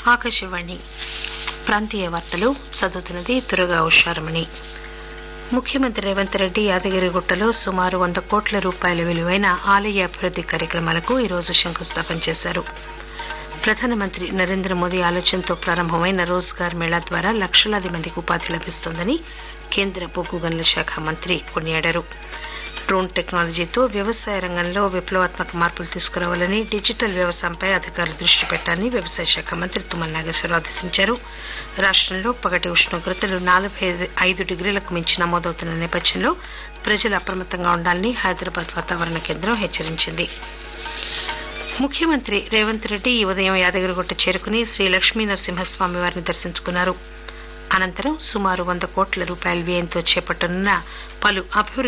ఆకాశవాణి ప్రాంతీయ వార్తలు చదువుతున్నది దుర్గా ఉషారమణి ముఖ్యమంత్రి రేవంత్ రెడ్డి యాదగిరిగుట్టలో సుమారు వంద కోట్ల రూపాయల విలువైన ఆలయ అభివృద్ది కార్యక్రమాలకు ఈరోజు శంకుస్థాపన చేశారు ప్రధానమంత్రి నరేంద్ర మోదీ ఆలోచనతో ప్రారంభమైన రోజ్గార్ మేళా ద్వారా లక్షలాది మందికి ఉపాధి లభిస్తోందని కేంద్ర బొగ్గు గనుల శాఖ మంత్రి కొనియాడారు డ్రోన్ టెక్నాలజీతో వ్యవసాయ రంగంలో విప్లవాత్మక మార్పులు తీసుకురావాలని డిజిటల్ వ్యవసాయంపై అధికారులు దృష్టి పెట్టాలని వ్యవసాయ శాఖ మంత్రి తుమ్మల నాగేశ్వరరావు ఆదేశించారు రాష్టంలో పగటి ఉష్ణోగ్రతలు నలభై ఐదు డిగ్రీలకు మించి నమోదవుతున్న నేపథ్యంలో ప్రజలు అప్రమత్తంగా ఉండాలని హైదరాబాద్ వాతావరణ కేంద్రం హెచ్చరించింది ముఖ్యమంత్రి రేవంత్ రెడ్డి ఈ ఉదయం యాదగిరిగుట్ట చేరుకుని శ్రీ లక్ష్మీ నరసింహస్వామి వారిని దర్శించుకున్నారు అనంతరం సుమారు వంద కోట్ల రూపాయల వ్యయంతో చేపట్టనున్న పలు అభివృద్ది